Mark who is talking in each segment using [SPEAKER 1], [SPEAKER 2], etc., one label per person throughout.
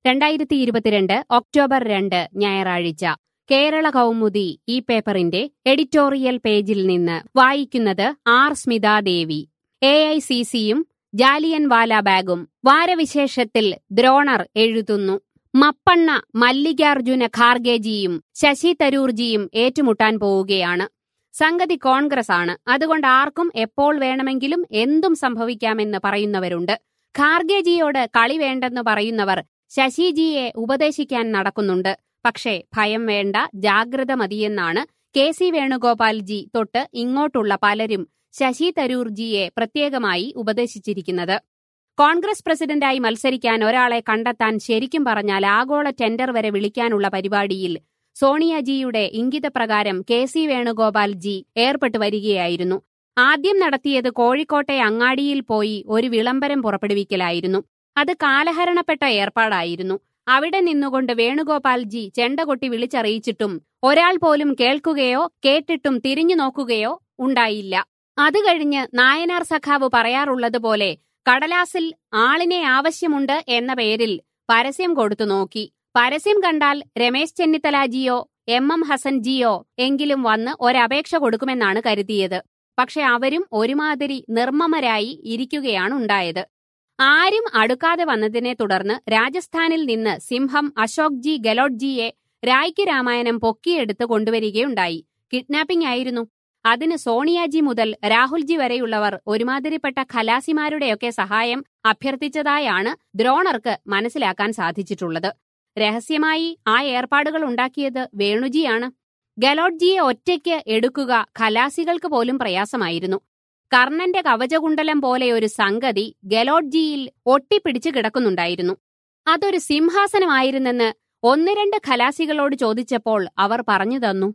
[SPEAKER 1] രണ്ടായിരത്തി ഇരുപത്തിരണ്ട് ഒക്ടോബർ രണ്ട് ഞായറാഴ്ച കേരള കൗമുദി ഈ പേപ്പറിന്റെ എഡിറ്റോറിയൽ പേജിൽ നിന്ന് വായിക്കുന്നത് R Smithadevi A I C സിയും ജാലിയൻ വാലാബാഗും വാരവിശേഷത്തിൽ ദ്രോണർ എഴുതുന്നു മപ്പണ്ണ മല്ലികാർജുന ഖാർഗെജിയും ശശി തരൂർജിയും ഏറ്റുമുട്ടാൻ പോവുകയാണ് സംഗതി കോൺഗ്രസ് ആണ് അതുകൊണ്ട് ആർക്കും എപ്പോൾ വേണമെങ്കിലും എന്തും സംഭവിക്കാമെന്ന് പറയുന്നവരുണ്ട് ഖാർഗെജിയോട് കളി വേണ്ടെന്ന് പറയുന്നവർ ശശിജിയെ ഉപദേശിക്കാൻ നടക്കുന്നുണ്ട് പക്ഷേ ഭയം വേണ്ട ജാഗ്രത മതിയെന്നാണ് കെ സി വേണുഗോപാൽജി തൊട്ട് ഇങ്ങോട്ടുള്ള പലരും ശശി തരൂർജിയെ പ്രത്യേകമായി ഉപദേശിച്ചിരിക്കുന്നത് കോൺഗ്രസ് പ്രസിഡന്റായി മത്സരിക്കാൻ ഒരാളെ കണ്ടെത്താൻ ശരിക്കും പറഞ്ഞാൽ ആഗോള ടെൻഡർ വരെ വിളിക്കാനുള്ള പരിപാടിയിൽ സോണിയാജിയുടെ ഇംഗിതപ്രകാരം കെ സി വേണുഗോപാൽജി ഏർപ്പെട്ടു വരികയായിരുന്നു ആദ്യം നടത്തിയത് കോഴിക്കോട്ടെ അങ്ങാടിയിൽ പോയി ഒരു വിളംബരം പുറപ്പെടുവിക്കലായിരുന്നു അത് കാലഹരണപ്പെട്ട ഏർപ്പാടായിരുന്നു അവിടെ നിന്നുകൊണ്ട് വേണുഗോപാൽജി ചെണ്ട കൊട്ടി വിളിച്ചറിയിച്ചിട്ടും ഒരാൾ പോലും കേൾക്കുകയോ കേട്ടിട്ടും തിരിഞ്ഞു നോക്കുകയോ ഉണ്ടായില്ല അത് കഴിഞ്ഞ് നായനാർ സഖാവ് പറയാറുള്ളതുപോലെ കടലാസിൽ ആളിനെ ആവശ്യമുണ്ട് എന്ന പേരിൽ പരസ്യം കൊടുത്തു നോക്കി പരസ്യം കണ്ടാൽ രമേശ് ചെന്നിത്തലാജിയോ എം എം ഹസൻജിയോ എങ്കിലും വന്ന് ഒരപേക്ഷ കൊടുക്കുമെന്നാണ് കരുതിയത് പക്ഷെ അവരും ഒരുമാതിരി നിർമ്മമരായി ഇരിക്കുകയാണുണ്ടായത് ആരും അടുക്കാതെ വന്നതിനെ തുടർന്ന് രാജസ്ഥാനിൽ നിന്ന് സിംഹം അശോക് ജി ഗെലോട്ട്ജിയെ രായ്ക്ക് രാമായണം പൊക്കിയെടുത്ത് കൊണ്ടുവരികയുണ്ടായി കിഡ്നാപ്പിംഗ് ആയിരുന്നു അതിന് സോണിയാജി മുതൽ രാഹുൽജി വരെയുള്ളവർ ഒരുമാതിരിപ്പെട്ട ഖലാസിമാരുടെയൊക്കെ സഹായം അഭ്യർത്ഥിച്ചതായാണ് ദ്രോണർക്ക് മനസ്സിലാക്കാൻ സാധിച്ചിട്ടുള്ളത് രഹസ്യമായി ആ ഏർപ്പാടുകൾ ഉണ്ടാക്കിയത് വേണുജിയാണ് ഗലോട്ട്ജിയെ ഒറ്റയ്ക്ക് എടുക്കുക ഖലാസികൾക്ക് പോലും പ്രയാസമായിരുന്നു കർണന്റെ കവചകുണ്ടലം പോലെ ഒരു സംഗതി ഗലോട്ട്ജിയിൽ ഒട്ടിപ്പിടിച്ചു കിടക്കുന്നുണ്ടായിരുന്നു അതൊരു സിംഹാസനമായിരുന്നെന്ന് ഒന്ന് രണ്ട് ഖലാസികളോട് ചോദിച്ചപ്പോൾ അവർ പറഞ്ഞു തന്നു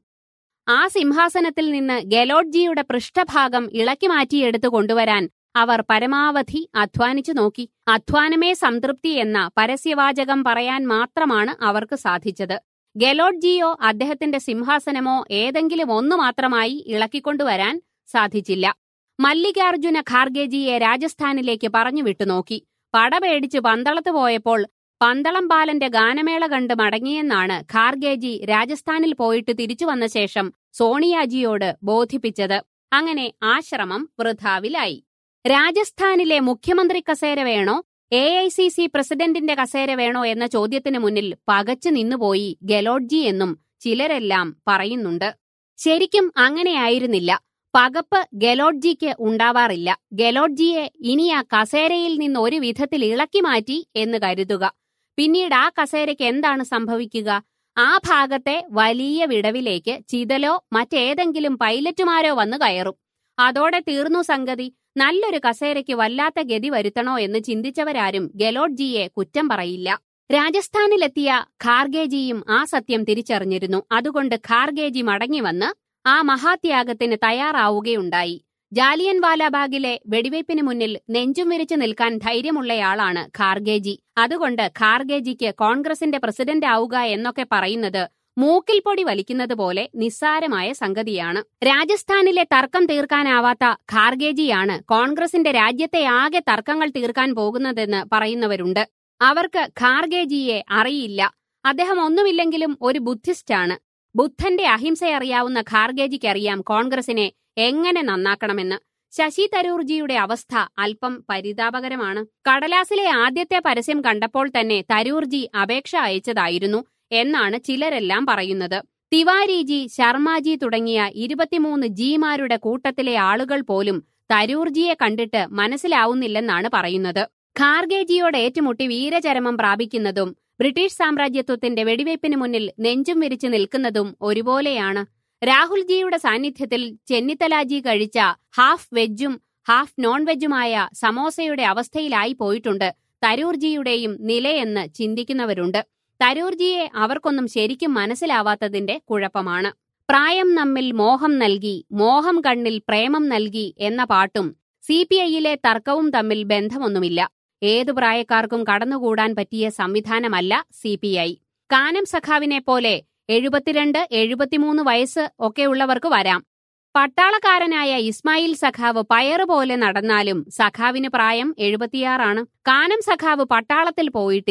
[SPEAKER 1] ആ സിംഹാസനത്തിൽ നിന്ന് ഗലോട്ട്ജിയുടെ പൃഷ്ഠഭാഗം ഇളക്കി മാറ്റിയെടുത്തു കൊണ്ടുവരാൻ അവർ പരമാവധി അധ്വാനിച്ചു നോക്കി അധ്വാനമേ സംതൃപ്തി എന്ന പരസ്യവാചകം പറയാൻ മാത്രമാണ് അവർക്ക് സാധിച്ചത് ഗലോട്ട്ജിയോ അദ്ദേഹത്തിന്റെ സിംഹാസനമോ ഏതെങ്കിലും ഒന്നു മാത്രമായി ഇളക്കിക്കൊണ്ടുവരാൻ സാധിച്ചില്ല മല്ലികാർജുന ഖാർഗെജിയെ രാജസ്ഥാനിലേക്ക് പറഞ്ഞു വിട്ടുനോക്കി പടപേടിച്ച് പന്തളത്ത് പോയപ്പോൾ പന്തളം ബാലന്റെ ഗാനമേള കണ്ട് മടങ്ങിയെന്നാണ് ഖാർഗേജി രാജസ്ഥാനിൽ പോയിട്ട് തിരിച്ചു വന്ന ശേഷം സോണിയാജിയോട് ബോധിപ്പിച്ചത് അങ്ങനെ ആശ്രമം വൃഥാവിലായി രാജസ്ഥാനിലെ മുഖ്യമന്ത്രി കസേര വേണോ എ ഐ സി സി പ്രസിഡന്റിന്റെ കസേര വേണോ എന്ന ചോദ്യത്തിന് മുന്നിൽ പകച്ചു നിന്നുപോയി ഗെലോട്ട്ജി എന്നും ചിലരെല്ലാം പറയുന്നുണ്ട് ശരിക്കും അങ്ങനെയായിരുന്നില്ല പകപ്പ് ഗെലോട്ട്ജിക്ക് ഉണ്ടാവാറില്ല ഗെലോട്ട്ജിയെ ഇനി ആ കസേരയിൽ നിന്ന് ഒരു വിധത്തിൽ ഇളക്കി മാറ്റി എന്ന് കരുതുക പിന്നീട് ആ കസേരയ്ക്ക് എന്താണ് സംഭവിക്കുക ആ ഭാഗത്തെ വലിയ വിടവിലേക്ക് ചിതലോ മറ്റേതെങ്കിലും പൈലറ്റുമാരോ വന്ന് കയറും അതോടെ തീർന്നു സംഗതി നല്ലൊരു കസേരയ്ക്ക് വല്ലാത്ത ഗതി വരുത്തണോ എന്ന് ചിന്തിച്ചവരാരും ഗെലോട്ട്ജിയെ കുറ്റം പറയില്ല രാജസ്ഥാനിലെത്തിയ ഖാർഗേജിയും ആ സത്യം തിരിച്ചറിഞ്ഞിരുന്നു അതുകൊണ്ട് ഖാർഗേജി മടങ്ങിവന്ന് ആ മഹാത്യാഗത്തിന് തയ്യാറാവുകയുണ്ടായി ജാലിയൻ വാലാബാഗിലെ വെടിവയ്പ്പിന് മുന്നിൽ നെഞ്ചും വിരിച്ചു നിൽക്കാൻ ധൈര്യമുള്ളയാളാണ് ഖാർഗേജി അതുകൊണ്ട് ഖാർഗേജിക്ക് കോൺഗ്രസിന്റെ പ്രസിഡന്റ് ആവുക എന്നൊക്കെ പറയുന്നത് മൂക്കിൽ പൊടി വലിക്കുന്നത് പോലെ നിസ്സാരമായ സംഗതിയാണ് രാജസ്ഥാനിലെ തർക്കം തീർക്കാനാവാത്ത ഖാർഗേജിയാണ് കോൺഗ്രസിന്റെ രാജ്യത്തെ ആകെ തർക്കങ്ങൾ തീർക്കാൻ പോകുന്നതെന്ന് പറയുന്നവരുണ്ട് അവർക്ക് ഖാർഗേജിയെ അറിയില്ല അദ്ദേഹം ഒന്നുമില്ലെങ്കിലും ഒരു ബുദ്ധിസ്റ്റാണ് ബുദ്ധന്റെ അഹിംസയറിയാവുന്ന ഖാർഗേജിക്കറിയാം കോൺഗ്രസിനെ എങ്ങനെ നന്നാക്കണമെന്ന് ശശി തരൂർജിയുടെ അവസ്ഥ അല്പം പരിതാപകരമാണ് കടലാസിലെ ആദ്യത്തെ പരസ്യം കണ്ടപ്പോൾ തന്നെ തരൂർജി അപേക്ഷ അയച്ചതായിരുന്നു എന്നാണ് ചിലരെല്ലാം പറയുന്നത് തിവാരിജി ശർമാജി തുടങ്ങിയ ഇരുപത്തിമൂന്ന് ജിമാരുടെ കൂട്ടത്തിലെ ആളുകൾ പോലും തരൂർജിയെ കണ്ടിട്ട് മനസ്സിലാവുന്നില്ലെന്നാണ് പറയുന്നത് ഖാർഗേജിയോട് ഏറ്റുമുട്ടി വീരചരമം പ്രാപിക്കുന്നതും ബ്രിട്ടീഷ് സാമ്രാജ്യത്വത്തിന്റെ വെടിവയ്പ്പിന് മുന്നിൽ നെഞ്ചും വിരിച്ചു നിൽക്കുന്നതും ഒരുപോലെയാണ് രാഹുൽജിയുടെ സാന്നിധ്യത്തിൽ ചെന്നിത്തലാജി കഴിച്ച ഹാഫ് വെജും ഹാഫ് നോൺ വെജുമായ സമോസയുടെ അവസ്ഥയിലായി പോയിട്ടുണ്ട് തരൂർജിയുടെയും നിലയെന്ന് ചിന്തിക്കുന്നവരുണ്ട് തരൂർജിയെ അവർക്കൊന്നും ശരിക്കും മനസ്സിലാവാത്തതിന്റെ കുഴപ്പമാണ് പ്രായം നമ്മിൽ മോഹം നൽകി മോഹം കണ്ണിൽ പ്രേമം നൽകി എന്ന പാട്ടും സി പി ഐയിലെ തർക്കവും തമ്മിൽ ബന്ധമൊന്നുമില്ല ഏതു പ്രായക്കാർക്കും കടന്നുകൂടാൻ പറ്റിയ സംവിധാനമല്ല സി പി ഐ കാനം സഖാവിനെ പോലെ എഴുപത്തിരണ്ട് എഴുപത്തിമൂന്ന് വയസ്സ് ഒക്കെയുള്ളവർക്ക് വരാം പട്ടാളക്കാരനായ ഇസ്മായിൽ സഖാവ് പയറുപോലെ നടന്നാലും സഖാവിന് പ്രായം എഴുപത്തിയാറാണ് കാനം സഖാവ് പട്ടാളത്തിൽ പോയിട്ടില്ല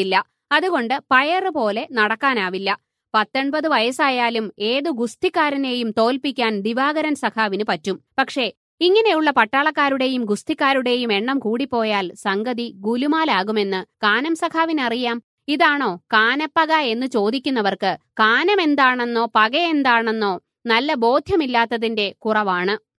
[SPEAKER 1] അതുകൊണ്ട് പയറ് പോലെ നടക്കാനാവില്ല പത്തൊൻപത് വയസ്സായാലും ഏതു ഗുസ്തിക്കാരനെയും തോൽപ്പിക്കാൻ ദിവാകരൻ സഖാവിന് പറ്റും പക്ഷേ ഇങ്ങനെയുള്ള പട്ടാളക്കാരുടെയും ഗുസ്തിക്കാരുടെയും എണ്ണം കൂടിപ്പോയാൽ സംഗതി ഗുലുമാലാകുമെന്ന് കാനം സഖാവിനറിയാം ഇതാണോ കാനപ്പക എന്ന് ചോദിക്കുന്നവർക്ക് കാനം എന്താണെന്നോ പക എന്താണെന്നോ നല്ല ബോധ്യമില്ലാത്തതിന്റെ കുറവാണ്